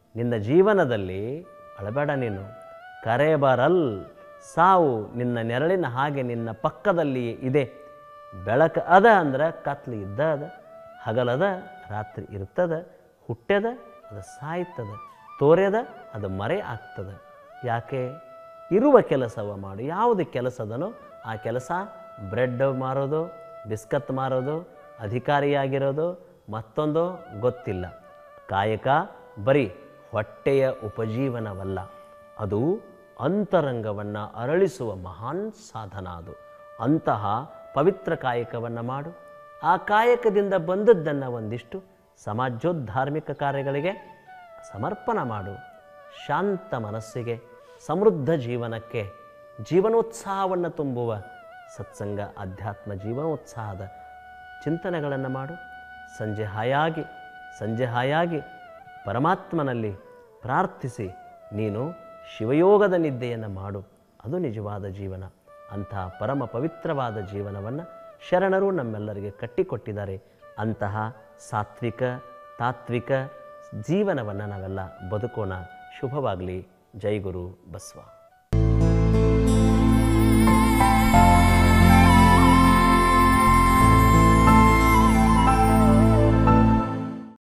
ನಿನ್ನ ಜೀವನದಲ್ಲಿ ಅಳಬೇಡ ನೀನು ಕರೆ ಬರಲ್ ಸಾವು ನಿನ್ನ ನೆರಳಿನ ಹಾಗೆ ನಿನ್ನ ಪಕ್ಕದಲ್ಲಿ ಇದೆ ಬೆಳಕು ಅದ ಅಂದ್ರೆ ಕತ್ಲು ಇದ್ದ ಅದ ಹಗಲದ ರಾತ್ರಿ ಇರ್ತದ ಹುಟ್ಟ್ಯದ ಅದು ಸಾಯ್ತದ ತೋರ್ಯದ ಅದು ಮರೆ ಆಗ್ತದೆ ಯಾಕೆ ಇರುವ ಕೆಲಸವ ಮಾಡು ಯಾವುದು ಕೆಲಸದನೋ ಆ ಕೆಲಸ ಬ್ರೆಡ್ ಮಾರೋದು ಬಿಸ್ಕತ್ ಮಾರೋದು ಅಧಿಕಾರಿಯಾಗಿರೋದು ಮತ್ತೊಂದು ಗೊತ್ತಿಲ್ಲ ಕಾಯಕ ಬರೀ ಹೊಟ್ಟೆಯ ಉಪಜೀವನವಲ್ಲ ಅದು ಅಂತರಂಗವನ್ನು ಅರಳಿಸುವ ಮಹಾನ್ ಸಾಧನ ಅದು ಅಂತಹ ಪವಿತ್ರ ಕಾಯಕವನ್ನು ಮಾಡು ಆ ಕಾಯಕದಿಂದ ಬಂದದ್ದನ್ನು ಒಂದಿಷ್ಟು ಸಮಾಜೋದ್ಧಾರ್ಮಿಕ ಕಾರ್ಯಗಳಿಗೆ ಸಮರ್ಪಣ ಮಾಡು ಶಾಂತ ಮನಸ್ಸಿಗೆ ಸಮೃದ್ಧ ಜೀವನಕ್ಕೆ ಜೀವನೋತ್ಸಾಹವನ್ನು ತುಂಬುವ ಸತ್ಸಂಗ ಅಧ್ಯಾತ್ಮ ಜೀವನೋತ್ಸಾಹದ ಚಿಂತನೆಗಳನ್ನು ಮಾಡು ಸಂಜೆ ಹಾಯಾಗಿ ಸಂಜೆ ಹಾಯಾಗಿ ಪರಮಾತ್ಮನಲ್ಲಿ ಪ್ರಾರ್ಥಿಸಿ ನೀನು ಶಿವಯೋಗದ ನಿದ್ದೆಯನ್ನು ಮಾಡು ಅದು ನಿಜವಾದ ಜೀವನ ಅಂತಹ ಪರಮ ಪವಿತ್ರವಾದ ಜೀವನವನ್ನು ಶರಣರು ನಮ್ಮೆಲ್ಲರಿಗೆ ಕಟ್ಟಿಕೊಟ್ಟಿದ್ದಾರೆ ಅಂತಹ ಸಾತ್ವಿಕ ತಾತ್ವಿಕ ಜೀವನವನ್ನು ನಾವೆಲ್ಲ ಬದುಕೋಣ ಶುಭವಾಗಲಿ ಜೈ ಗುರು ಬಸವ